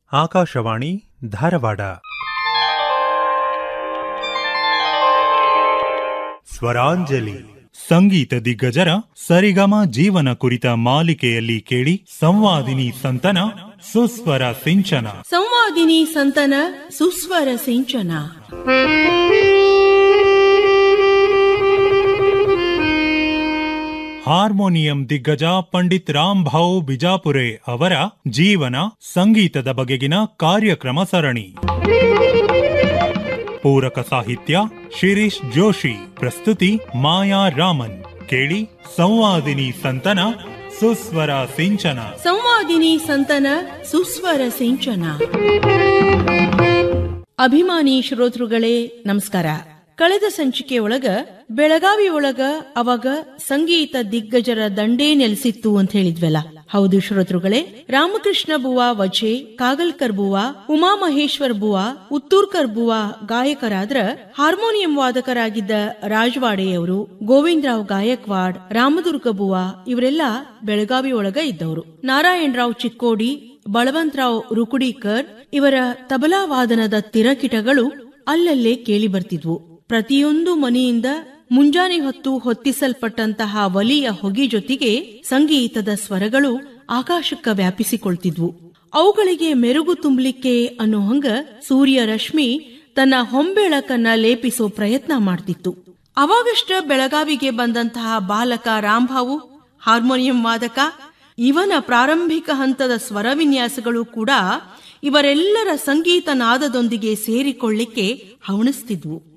ಆಕಾಶವಾಣಿ ಧಾರವಾಡ ಸ್ವರಾಂಜಲಿ ಸಂಗೀತ ದಿಗ್ಗಜರ ಸರಿಗಮ ಜೀವನ ಕುರಿತ ಮಾಲಿಕೆಯಲ್ಲಿ ಕೇಳಿ ಸಂವಾದಿನಿ ಸಂತನ ಸುಸ್ವರ ಸಿಂಚನ ಸಂವಾದಿನಿ ಸಂತನ ಸುಸ್ವರ ಸಿಂಚನ ಹಾರ್ಮೋನಿಯಂ ದಿಗ್ಗಜ ಪಂಡಿತ್ ರಾಮ್ ಭಾವ್ ಬಿಜಾಪುರೆ ಅವರ ಜೀವನ ಸಂಗೀತದ ಬಗೆಗಿನ ಕಾರ್ಯಕ್ರಮ ಸರಣಿ ಪೂರಕ ಸಾಹಿತ್ಯ ಶಿರೀಶ್ ಜೋಶಿ ಪ್ರಸ್ತುತಿ ಮಾಯಾ ರಾಮನ್ ಕೇಳಿ ಸಂವಾದಿನಿ ಸಂತನ ಸುಸ್ವರ ಸಿಂಚನ ಸಂವಾದಿನಿ ಸಂತನ ಸುಸ್ವರ ಸಿಂಚನ ಅಭಿಮಾನಿ ಶ್ರೋತೃಗಳೇ ನಮಸ್ಕಾರ ಕಳೆದ ಸಂಚಿಕೆ ಒಳಗ ಬೆಳಗಾವಿ ಒಳಗ ಅವಾಗ ಸಂಗೀತ ದಿಗ್ಗಜರ ದಂಡೇ ನೆಲೆಸಿತ್ತು ಅಂತ ಹೇಳಿದ್ವಲ್ಲ ಹೌದು ಶ್ರೋತೃಗಳೇ ರಾಮಕೃಷ್ಣ ಬುವಾ ವಜೆ ಕಾಗಲ್ಕರ್ ಬುವಾ ಉಮಾಮಹೇಶ್ವರ್ ಬುವಾ ಉತ್ತೂರ್ಕರ್ ಬುವಾ ಗಾಯಕರಾದ್ರ ಹಾರ್ಮೋನಿಯಂ ವಾದಕರಾಗಿದ್ದ ರಾಜವಾಡೆಯವರು ಗೋವಿಂದರಾವ್ ಗಾಯಕ್ವಾಡ್ ರಾಮದುರ್ಗ ಬುವಾ ಇವರೆಲ್ಲ ಬೆಳಗಾವಿ ಒಳಗ ಇದ್ದವರು ನಾರಾಯಣರಾವ್ ಚಿಕ್ಕೋಡಿ ಬಳವಂತರಾವ್ ರುಕುಡಿಕರ್ ಇವರ ತಬಲಾ ವಾದನದ ತಿರಕಿಟಗಳು ಅಲ್ಲಲ್ಲೇ ಕೇಳಿ ಬರ್ತಿದ್ವು ಪ್ರತಿಯೊಂದು ಮನೆಯಿಂದ ಮುಂಜಾನೆ ಹೊತ್ತು ಹೊತ್ತಿಸಲ್ಪಟ್ಟಂತಹ ಒಲಿಯ ಹೊಗೆ ಜೊತೆಗೆ ಸಂಗೀತದ ಸ್ವರಗಳು ಆಕಾಶಕ್ಕ ವ್ಯಾಪಿಸಿಕೊಳ್ತಿದ್ವು ಅವುಗಳಿಗೆ ಮೆರುಗು ತುಂಬಲಿಕ್ಕೆ ಅನ್ನೋ ಹಂಗ ಸೂರ್ಯ ರಶ್ಮಿ ತನ್ನ ಹೊಂಬೆಳಕನ್ನ ಲೇಪಿಸೋ ಪ್ರಯತ್ನ ಮಾಡ್ತಿತ್ತು ಅವಾಗಷ್ಟ ಬೆಳಗಾವಿಗೆ ಬಂದಂತಹ ಬಾಲಕ ರಾಂಭಾವು ಹಾರ್ಮೋನಿಯಂ ವಾದಕ ಇವನ ಪ್ರಾರಂಭಿಕ ಹಂತದ ಸ್ವರವಿನ್ಯಾಸಗಳು ಕೂಡ ಇವರೆಲ್ಲರ ಸಂಗೀತ ನಾದದೊಂದಿಗೆ ಸೇರಿಕೊಳ್ಳಿಕ್ಕೆ ಹವಣಿಸ್ತಿದ್ವು